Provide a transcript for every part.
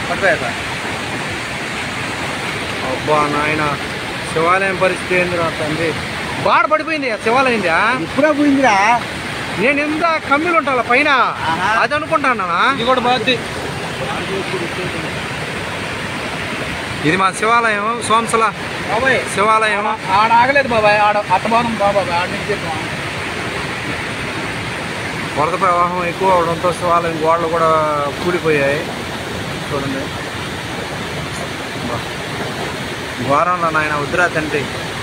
పట్టుకోయా sir అబ్బా నాయన శివాలయం పరిస్థితి ఏంది రా తండ్రి బాడ పడిపోయింది ఆ శివాలయందా ఇప్పుడే పోయిందిరా నేను ఎంత కమ్మిలు ఉంటా పైన ఆహా. అది అనుకుంటానా ఇది కూడా బాగుంది ఇది మా శివాలయం సోంసల బాబాయ్ శివాలయం ఆడ ఆగలేదు బాబాయ్ ఆడ అత్తబానం బాబాయ్ ఆడ నుంచి చెప్పాం వరద ప్రవాహం ఎక్కువ అవడంతో శివాలయం గోడలు కూడా కూలిపోయాయి చూడండి బా. ఘోరంలో నాయన వద్దురా తండ్రి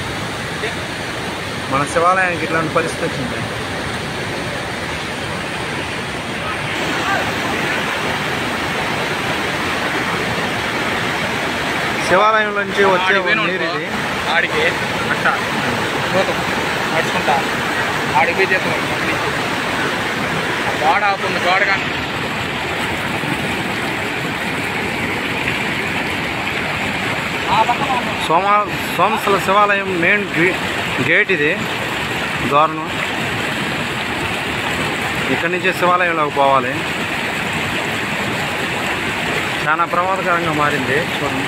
మన శివాలయానికి ఇట్లాంటి పరిస్థితి వచ్చింది శివాలయం నుంచి వచ్చే నీరు ఇది ఆడికి అట్ట పోతాం నడుచుకుంటా ఆడికి పోయి చేస్తాం గోడ ఆపుంది గోడ కానీ సోమ సోమసల శివాలయం మెయిన్ గే- గేట్ ఇది దారుణం ఇక్కడి నుంచే శివాలయంలోకి పోవాలి చాలా ప్రమాదకరంగా మారింది చూడండి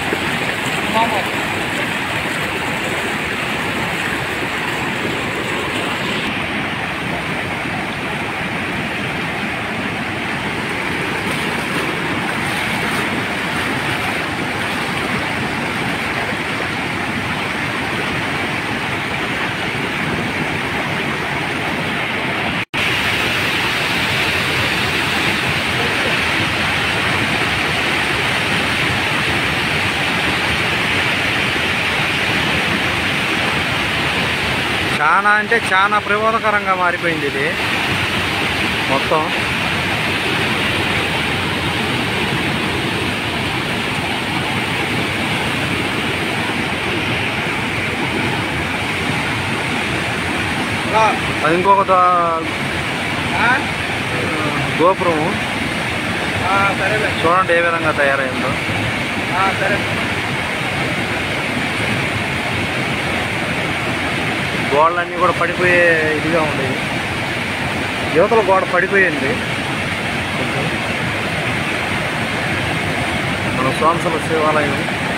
చాలా అంటే చాలా ప్రమాదకరంగా మారిపోయింది ఇది మొత్తం అది ఇంకొక దా- గోపురం సరేలే చూడండి ఏ విధంగా తయారైందో సరే గోడలన్నీ కూడా పడిపోయే ఇదిగా ఉండేవి యువతల గోడ పడిపోయింది కొంచెం. మన సోమసల శివాలయం